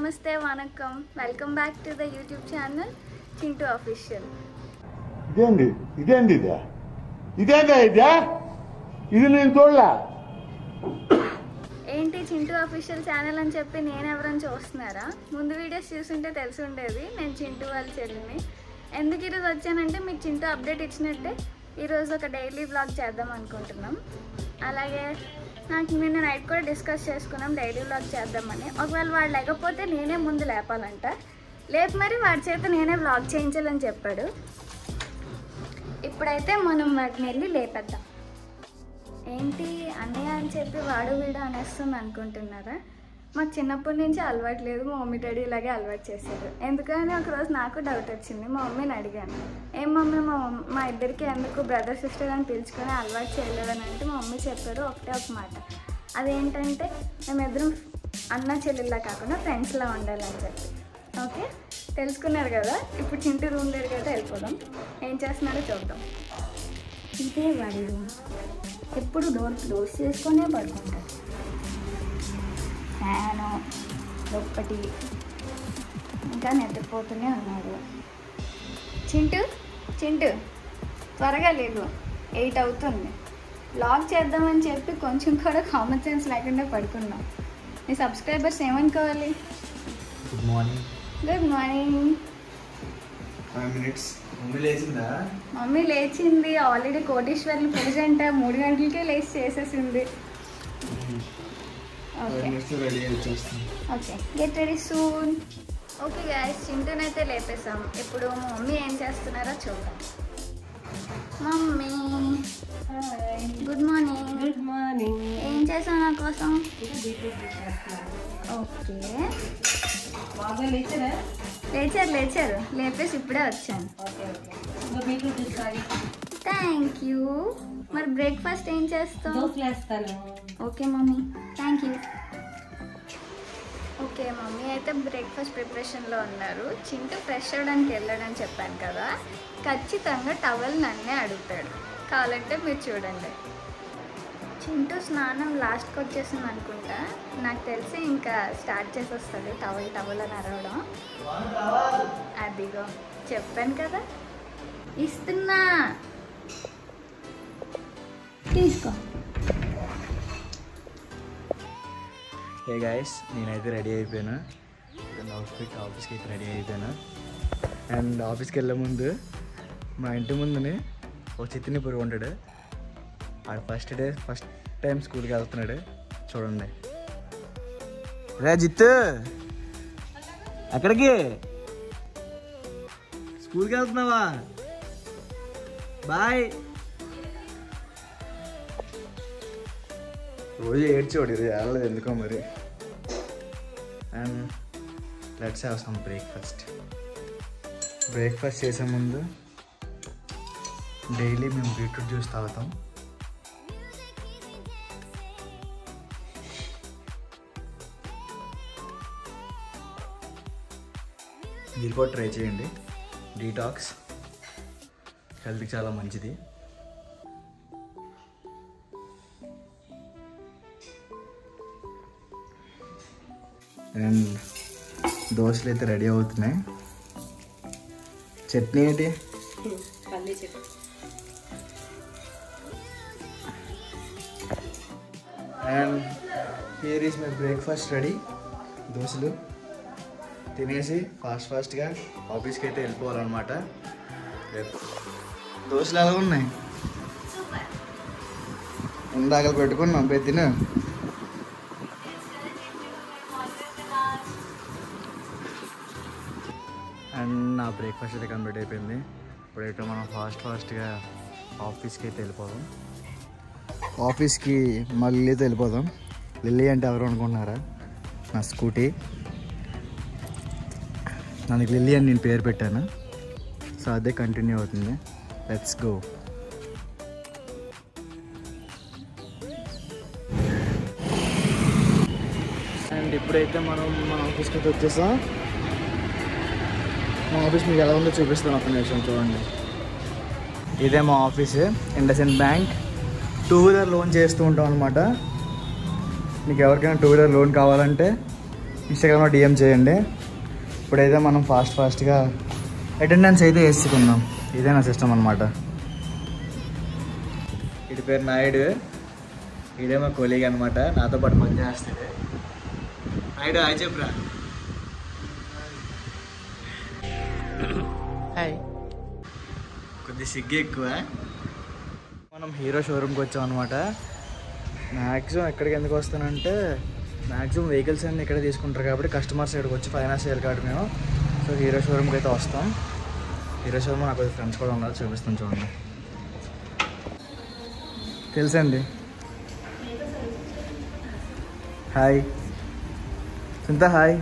నమస్తే వనకం welcome back to the YouTube channel Chintu official ఇదేంది ఇదేంది ఇదే ఇదేందా ఇదే ఇది నేను చూడలే ఏంటి చింటూ అఫీషియల్ ఛానల్ అని చెప్పి నేను ఎవరైనా చూస్తున్నారా ముందు వీడియోస్ చూస్తుంటే తెలిసి ఉండేది నేను చింటూ వాళ్ళ చెల్లిని ఎందుకు ఈరోజు వచ్చానంటే మీకు చింటూ అప్డేట్ ఇచ్చినట్టే ఈరోజు ఒక డైలీ బ్లాగ్ చేద్దాం అనుకుంటున్నాం అలాగే నాకు నిన్న నైట్ కూడా డిస్కస్ చేసుకున్నాం డైలీ బ్లాగ్ చేద్దామని ఒకవేళ వాడు లేకపోతే నేనే ముందు లేపాలంట లేపు మరి వాడి చేత నేనే బ్లాగ్ చేయించాలని చెప్పాడు ఇప్పుడైతే మనం వాటిని వెళ్ళి లేపేద్దాం ఏంటి అన్నయ్య అని చెప్పి వాడు వీడు అనేస్తుంది అనుకుంటున్నారా మాకు చిన్నప్పటి నుంచి అలవాటు లేదు మా మమ్మీ డాడీ ఇలాగే అలవాటు చేశారు ఎందుకని ఒకరోజు నాకు డౌట్ వచ్చింది మా మమ్మీని అడిగాను ఏం మమ్మీ మా మమ్- మా ఇద్దరికి ఎందుకు బ్రదర్ సిస్టర్ అని పిలుచుకొని అలవాటు చేయలేదని అంటే మా మమ్మీ చెప్పారు ఒకటే ఒక మాట అదేంటంటే మేమిద్దరం అన్న చెల్లెల్లా కాకుండా ఫ్రెండ్స్లా ఉండాలని చెప్పి ఓకే తెలుసుకున్నారు కదా ఇప్పుడు చింటి రూమ్ దగ్గరికి అయితే వెళ్ళిపోదాం ఏం చేస్తున్నారో చూద్దాం ఇదే వాడి రూమ్ ఎప్పుడు డోర్ క్లోజ్ చేసుకునే పడుకుంటాడు ఫ్యాను ఒక్కటి ఇంకా నిద్రపోతూనే ఉన్నాడు చింటు చింటు త్వరగా లేదు ఎయిట్ అవుతుంది బ్లాగ్ చేద్దామని చెప్పి కొంచెం కూడా కామన్ సెన్స్ లేకుండా పడుకున్నాం మీ సబ్స్క్రైబర్స్ ఏమనుకోవాలి good morning good morning five minutes mummy లేచిందా మమ్మీ లేచింది ఆల్రెడీ కోటేశ్వర్లు పూజ అంట మూడు గంటలకే లేచి చేసేసింది ఫైవ్ ఓకే మినిట్స్ రెడీ అయ్యి వచ్చేస్తాను okay get ready soon okay guys చింటూనైతే లేపేసాం ఇప్పుడు మా మమ్మీ ఏం చేస్తున్నారో చూద్దాం mummy good morning good morning ఏం చేసావు నా కోసం ఓకే బాగా లేచారా లేచారు లేచారు లేపేసి ఇప్పుడే వచ్చాను ఓకే ఓకే ఇంకా బీట్రూట్ తీసుకోవాలి థ్యాంక్ యూ మరి బ్రేక్ఫాస్ట్ ఏం చేస్తావు దోశలు వేస్తాను okay mummy thank you okay mummy అయితే బ్రేక్ఫాస్ట్ ప్రిపరేషన్లో ఉన్నారు చింటూ ఫ్రెష్ అవ్వడానికి వెళ్ళాడని చెప్పాను కదా ఖచ్చితంగా టవల్ నన్నే అడుగుతాడు కావాలంటే మీరు చూడండి చింటూ స్నానం లాస్ట్కి వచ్చేసింది అనుకుంటా నాకు తెలిసి ఇంకా స్టార్ట్ చేసి వస్తుంది టవల్ టవల్ అని అరవడం అదిగో చెప్పాను కదా ఇస్తున్నా తీసుకో ఏ గాయస్ నేనైతే రెడీ అయిపోయాను అవుట్ఫిట్ ఆఫీస్కి అయితే రెడీ అయిపోయాను అండ్ ఆఫీస్కి వెళ్ళే ముందు మా ఇంటి ముందుని ఒక చిత్తిని పురుగు ఉంటాడు ఆడు ఫస్ట్ డే ఫస్ట్ టైం స్కూల్కి వెళ్తున్నాడు చూడండి రే జిత్తు ఎక్కడికి స్కూల్కి వెళ్తున్నావా బాయ్ రోజు ఏడ్చోడు ఇది వెళ్ళలేదు ఎందుకో మరి and let's have some breakfast breakfast చేసే ముందు డైలీ మేము బీట్రూట్ జ్యూస్ తాగుతాం మీరు కూడా ట్రై చేయండి డీటాక్స్ హెల్త్కి చాలా మంచిది అండ్ దోశలు అయితే రెడీ అవుతున్నాయి చట్నీ ఏంటి పల్లి చెట్టు and here is my breakfast ready దోశలు తినేసి ఫాస్ట్ ఫాస్ట్గా ఆఫీస్కి అయితే వెళ్ళిపోవాలన్నమాట దోశలు ఎలా ఉన్నాయి ఇందాక పెట్టుకున్నాం పోయి తిను అండ్ నా బ్రేక్ఫాస్ట్ అయితే కంప్లీట్ అయిపోయింది ఇప్పుడైతే మనం ఫాస్ట్ ఫాస్ట్గా ఆఫీస్కి అయితే వెళ్ళిపోదాం ఆఫీస్కి మళ్ళీ అయితే వెళ్ళిపోదాం లిల్లీ అంటే ఎవరు అనుకుంటున్నారా నా స్కూటీ దానికి లిల్లీ అని నేను పేరు పెట్టాను సో అదే కంటిన్యూ అవుతుంది లెట్స్ గో అండ్ ఇప్పుడైతే మనం మన ఆఫీస్కి అయితే వచ్చేసాం మా ఆఫీస్ మీకు ఎలా ఉందో చూపిస్తాను ఒక నిమిషం చూడండి ఇదే మా office IndusInd bank two wheeler loan చేస్తూ ఉంటాం అనమాట మీకు ఎవరికైనా టూ వీలర్ లోన్ కావాలంటే ఇన్స్టాగ్రామ్లో డిఎం చేయండి ఇప్పుడైతే మనం ఫాస్ట్ ఫాస్ట్గా అటెండెన్స్ అయితే వేసుకుందాం ఇదే నా సిస్టమ్ అనమాట ఇటు పేరు నాయుడు ఈడే మా కొలీగ్ అనమాట నాతో పాటు పని చేస్తాడు నాయుడు హాయ్ చెప్పురా హాయ్ కొద్ది సిగ్గు ఎక్కువ మనం హీరో షోరూమ్కి వచ్చాం అనమాట మ్యాక్సిమం ఎక్కడికి ఎందుకు వస్తానంటే మ్యాక్సిమం వెహికల్స్ అన్ని ఇక్కడే తీసుకుంటారు కాబట్టి కస్టమర్స్ ఇక్కడికి వచ్చి ఫైనాన్స్ చేయాలి కాబట్టి మేము సో హీరో షోరూమ్కి అయితే వస్తాం హీరో షోరూమ్ నాకు ఫ్రెండ్స్ కూడా ఉన్నారు చూపిస్తాను చూడండి తెలుసండి హాయ్ చింత హాయ్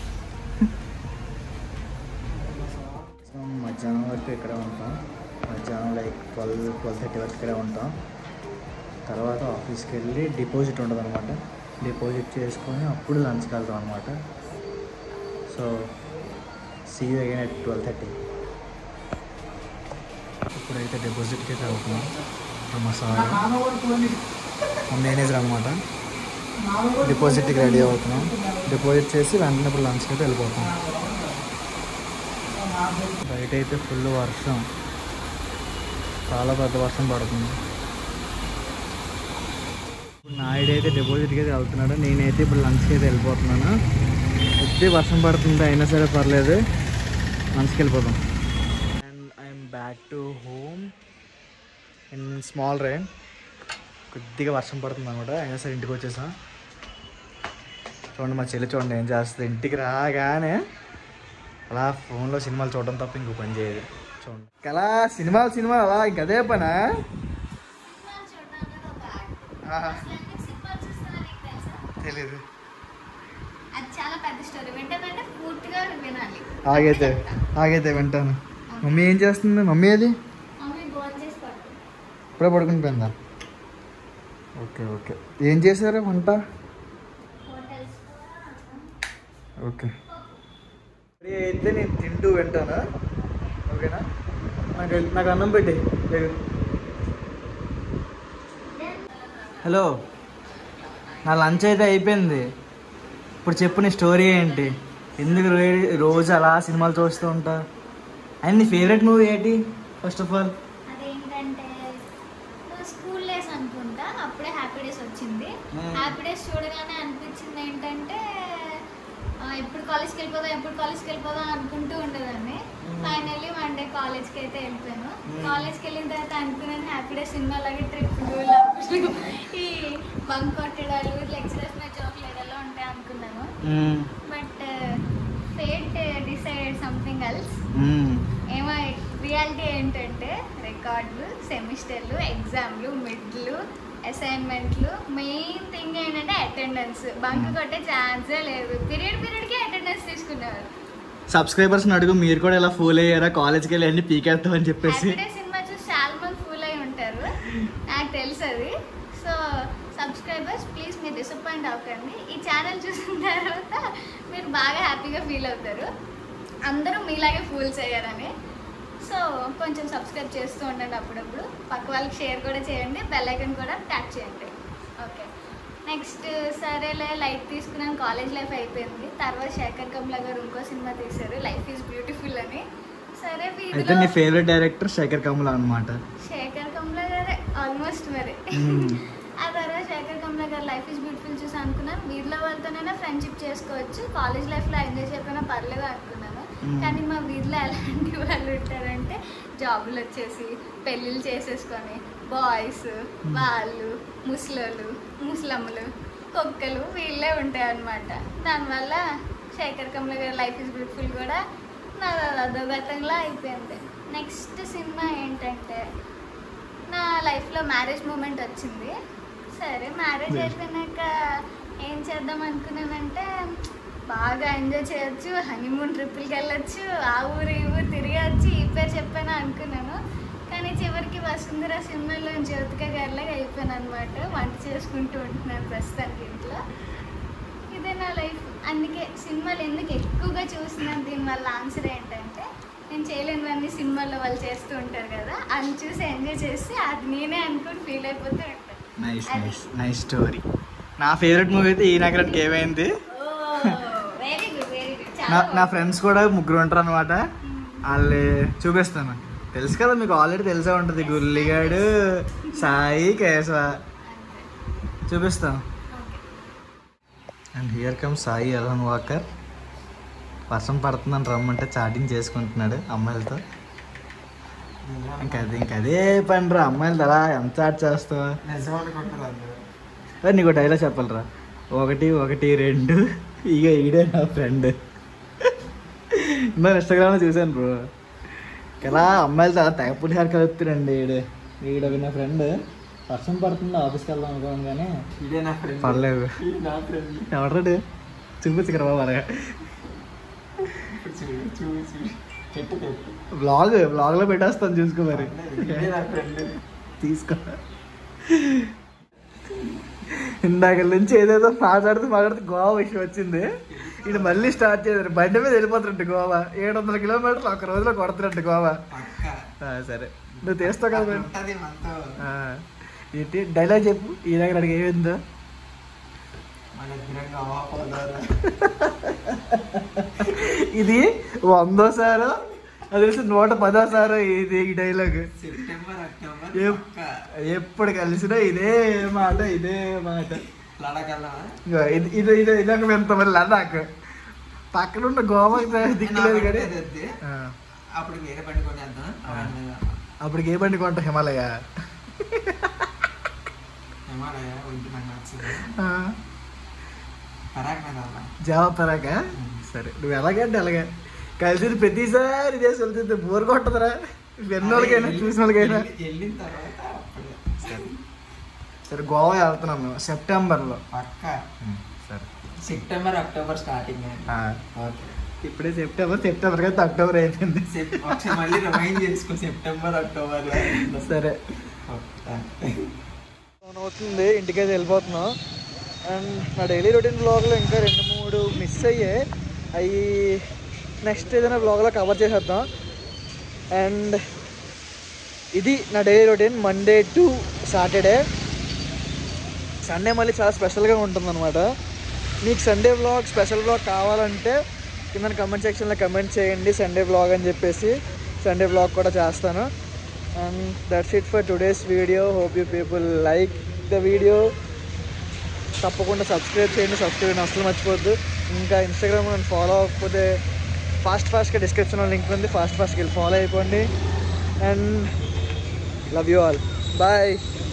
మధ్యాహ్నం వరకు ఇక్కడే ఉంటాం మధ్యాహ్నం లైక్ ట్వెల్వ్ ట్వెల్వ్ థర్టీ వరకు ఇక్కడే ఉంటాం తర్వాత ఆఫీస్కి వెళ్ళి డిపాజిట్ ఉండదు అనమాట డిపాజిట్ చేసుకొని అప్పుడు లంచ్కి వెళ్తాం అనమాట so see you again at twelve thirty ఇప్పుడైతే డిపాజిట్కి అయితే వెళ్తున్నాం ఇప్పుడు మా సార్ మా మేనేజర్ అనమాట డిపాజిట్కి రెడీ అవుతున్నాం డిపాజిట్ చేసి వెంటనే ఇప్పుడు లంచ్కి అయితే వెళ్ళిపోతాం బయట అయితే ఫుల్ వర్షం చాలా పెద్ద వర్షం పడుతుంది ఇప్పుడు నాయుడు అయితే డిపాజిట్కి అయితే వెళ్తున్నాడు నేనైతే ఇప్పుడు లంచ్కి అయితే వెళ్ళిపోతున్నాను కొద్ది వర్షం పడుతుంది అయినా సరే పర్లేదు లంచ్కి వెళ్ళిపోతాం and I'm back to home in small rain కొద్దిగా వర్షం పడుతుంది అనమాట అయినా సరే ఇంటికి వచ్చేసాం చూడండి మా చెల్లి చూడండి ఏం చేస్తుంది ఇంటికి రాగానే అలా ఫోన్లో సినిమాలు చూడడం తప్ప ఇంకో పని చేయదు చూడండి కలా సినిమాలు సినిమాలు అలా ఇంక అదే పనా ఆహా, తెలీదు అది చాలా పెద్ద స్టోరీ వింటానంటే పూర్తిగా వినాలి ఆగైతే ఆగైతే వింటాను మమ్మీ ఏం చేస్తుంది మమ్మీ అది మమ్మీ గోల్ చేసి పడుతుంది ఇప్పుడే పడుకుని పోయిందా ఓకే ఓకే ఏం చేశారు వంట హోటల్స్ ఓకే అయితే నేను తింటూ వింటానా ఓకేనా నాకు నాకు అన్నం పెట్టి హలో నా లంచ్ అయితే అయిపోయింది ఇప్పుడు చెప్పు నీ స్టోరీ ఏంటి ఎందుకు రో- రోజు అలా సినిమాలు చూస్తూ ఉంటా అండ్ నీ ఫేవరెట్ మూవీ ఏంటి ఫస్ట్ ఆఫ్ ఆల్ అదేంటంటే స్కూల్ డేస్ అనుకుంటా అప్పుడే హ్యాపీ డేస్ వచ్చింది Hmm. హ్యాపీ డేస్ చూడగానే అనిపించింది ఏంటంటే ఆ, ఎప్పుడు కాలేజ్కి వెళ్ళిపోదాం ఎప్పుడు కాలేజ్కి వెళ్ళిపోదాం అనుకుంటూ ఉండేదాన్ని Hmm. ఫైనల్లీ వన్ డే కాలేజ్కి అయితే వెళ్ళిపోయాను Hmm. కాలేజ్కి వెళ్ళిన తర్వాత అనుకున్నాను హ్యాపీ డేస్ సినిమా లాగే ట్రిప్లు లవ్లు ఈ బంక్ కొట్టడాలు లెక్చరర్స్ మీద జోకులు ఏడలో ఉంటాయి అనుకున్నాను but fate decided something else ఏమో రియాలిటీ ఏంటంటే రికార్డులు సెమిస్టర్లు ఎగ్జామ్లు మిడ్లు అసైన్మెంట్లు మెయిన్ థింగ్ ఏంటంటే అటెండెన్స్ బంక్ కొట్టే ఛాన్సే లేదు పీరియడ్ పీరియడ్కి అటెండెన్స్ తీసుకునేవారు సబ్స్క్రైబర్స్ని అడుగు మీరు కూడా ఇలా ఫూల్ అయ్యారా కాలేజ్కి వెళ్ళి అన్ని పీకేస్తామని చెప్పేసి హ్యాపీ డే సినిమా చూసి చాలా మంది ఫూల్ అయి ఉంటారు నాకు తెలుసు అది సో సబ్స్క్రైబర్స్ ప్లీజ్ మీరు డిసప్పాయింట్ అవ్వకండి ఈ ఛానల్ చూసిన తర్వాత మీరు బాగా హ్యాపీగా ఫీల్ అవుతారు అందరూ మీలాగే ఫూల్స్ అయ్యారని సో కొంచెం సబ్స్క్రైబ్ చేస్తూ ఉండండి అప్పుడప్పుడు పక్క వాళ్ళకి షేర్ కూడా చేయండి బెల్ ఐకన్ కూడా ట్యాప్ చేయండి ఓకే నెక్స్ట్ సరేలే లైట్ తీసుకున్నాను కాలేజ్ లైఫ్ అయిపోయింది తర్వాత శేఖర్ కమ్లా గారు ఇంకో సినిమా తీశారు లైఫ్ ఈజ్ బ్యూటిఫుల్ అని సరే అయితే వీధిలో నీ ఫేవరెట్ డైరెక్టర్ శేఖర్ కమల అనమాట శేఖర్ కమ్లా గారే ఆల్మోస్ట్ మరి మ్మ్. ఆ తర్వాత శేఖర్ కమ్లా గారు లైఫ్ ఈజ్ బ్యూటిఫుల్ చూసి అనుకున్నాను వీధిలో వాళ్ళతోనైనా ఫ్రెండ్షిప్ చేసుకోవచ్చు కాలేజ్ లైఫ్లో ఎంజాయ్ చేయకపోయినా పర్లేదు అనుకున్నాను మ్మ్. కానీ మా వీధిలో ఎలాంటి వాళ్ళు ఉంటారంటే జాబులు వచ్చేసి పెళ్ళిళ్ళు చేసేసుకొని బాయ్స్ వాళ్ళు ముసలోళ్ళు ముసలమ్మలు కుక్కలు వీళ్ళే ఉంటాయి అనమాట దానివల్ల శేఖర్ కమ్ల గారి లైఫ్ ఇస్ బ్యూటిఫుల్ కూడా నా అధోగతంలా అయిపోయింది నెక్స్ట్ సినిమా ఏంటంటే నా లైఫ్లో మ్యారేజ్ మూమెంట్ వచ్చింది సరే మ్యారేజ్ అయిపోయినాక ఏం చేద్దాం అనుకున్నానంటే బాగా ఎంజాయ్ చేయొచ్చు హనీమూన్ ట్రిప్పులకి వెళ్ళొచ్చు ఆ ఊరు ఈ ఊరు తిరగచ్చు ఈ పేరు చెప్పాను అనుకున్నాను కానీ చివరికి వసుంధర సినిమాలో జ్యోతిక గారిలాగా అయిపోయాను అనమాట వంట చేసుకుంటూ ఉంటున్నాను ప్రస్తుతానికి ఇంట్లో ఇదే నా లైఫ్ అందుకే సినిమాలు ఎందుకు ఎక్కువగా చూస్తున్నాను దీనివల్ల ఆన్సర్ ఏంటంటే నేను చేయలేనివన్నీ సినిమాల్లో వాళ్ళు చేస్తూ ఉంటారు కదా అని చూసి ఎంజాయ్ చేసి అది నేనే అనుకుని ఫీల్ అయిపోతూ ఉంటాను నైస్ అది. నైస్ నైస్ స్టోరీ నా ఫేవరెట్ మూవీ అయితే ఈ నగరానికి ఏమైంది నా నా ఫ్రెండ్స్ కూడా ముగ్గురు ఉంటారు అనమాట వాళ్ళు చూపిస్తాను తెలుసు కదా మీకు ఆల్రెడీ తెలిసే ఉంటుంది గుల్లిగాడు సాయి కేశవ చూపిస్తాను and here come Sai Alan Walker వర్షం పడుతుందని రమ్మంటే చాటింగ్ చేసుకుంటున్నాడు అమ్మాయిలతో ఇంకా అది ఇంకా అదే పని రా అమ్మాయిలతో అలా ఎంత చాట్ చేస్తావు రా, నీకు డైలాగ్ చెప్పాలరా ఒకటి ఒకటి రెండు ఇక ఈడే నా ఫ్రెండ్ నేను ఇన్స్టాగ్రామ్లో చూశాను బ్రో కదా అమ్మాయిలతో అలా తెగ పులిహార కలుపుతారండి ఈడు ఈడ నా ఫ్రెండ్ వర్షం పడుతుంది ఆఫీస్కి వెళ్దాం అనుకోను కానీ పర్లేదు ఎవడాడు చూపించు కదా బాబు అలాగా బ్లాగ్ బ్లాగ్లో పెట్టేస్తాను చూసుకో మరి తీసుకో ఇందాక నుంచి ఏదేదో మాట్లాడుతూ మాట్లాడుతూ గోవా విషయం వచ్చింది ఇది మళ్ళీ స్టార్ట్ చేశారు బండి మీద వెళ్ళిపోతున్నట్టు గోవా ఏడు వందల కిలోమీటర్లు ఒక రోజులో కొడుతున్నట్టు గోవా ఆ, సరే నువ్వు తీస్తావు కదా మరి. ఆ, ఏంటి డైలాగ్ చెప్పు ఈ దగ్గర అడిగి ఏమైందో ఇది వందోసారో అది తెలిసి నూట పదోసారో ఇది ఈ డైలాగ్ సెప్టెంబర్ అక్టోబర్ ఎప్- ఎప్పుడు కలిసినా ఇదే మాట ఇదే మాట లడకల్లా ఇగో ఇది ఇది ఇది ఇదొక వింత మరి లడాక్ పక్కన ఉన్న గోవా దిక్కులేదు కానీ ఆ, అప్పుడు వేరే బండి కొనేద్దాం అవన్నీ అప్పటికి ఏ బండి కొంటావు హిమాలయ హిమాలయ ఒంటి నాకు నచ్చింది ఆ, పరాక్ మీద వెళ్దాం జావా పరాక సరే నువ్వు ఎలాగంటే అలాగే కలిసి ప్రతిసారి ఇదే వెళ్తుంది బోర్ కొట్టదురా విన్న వాళ్ళకైనా చూసిన వాళ్ళకైనా వెళ్ళి- వెళ్ళిన తర్వాత అప్పుడు సరే గోవా వెళ్తున్నాం మేము సెప్టెంబర్లో పక్క సరే సెప్టెంబర్ అక్టోబర్ స్టార్టింగ్ ఇప్పుడే సెప్టెంబర్ సెప్టెంబర్ అయితే అక్టోబర్ అయిపోయింది ఒకసారి మళ్ళీ రిమైండ్ చేసుకో సెప్టెంబర్ అక్టోబర్ సరే ఫోన్ అవుతుంది ఇంటికైతే వెళ్ళిపోతున్నాం అండ్ నా డైలీ రొటీన్ బ్లాగ్లో ఇంకా రెండు మూడు మిస్ అయ్యాయి అవి నెక్స్ట్ ఏదైనా బ్లాగ్లో కవర్ చేసేద్దాం అండ్ ఇది నా daily routine Monday to Saturday Sunday మళ్ళీ చాలా స్పెషల్గా ఉంటుందన్నమాట మీకు సండే బ్లాగ్ స్పెషల్ బ్లాగ్ కావాలంటే కింద కమెంట్ సెక్షన్లో కమెంట్ చేయండి సండే బ్లాగ్ అని చెప్పేసి సండే బ్లాగ్ కూడా చేస్తాను and that's it for today's video hope you people like the video తప్పకుండా సబ్స్క్రైబ్ చేయండి సబ్స్క్రైబ్ చేయడం అసలు మర్చిపోద్దు ఇంకా ఇన్స్టాగ్రామ్ నన్ను ఫాలో అవ్వకపోతే ఫాస్ట్ ఫాస్ట్గా డిస్క్రిప్షన్లో లింక్ ఉంది ఫాస్ట్ ఫాస్ట్గా వెళ్ళి ఫాలో అయిపోండి and love you all bye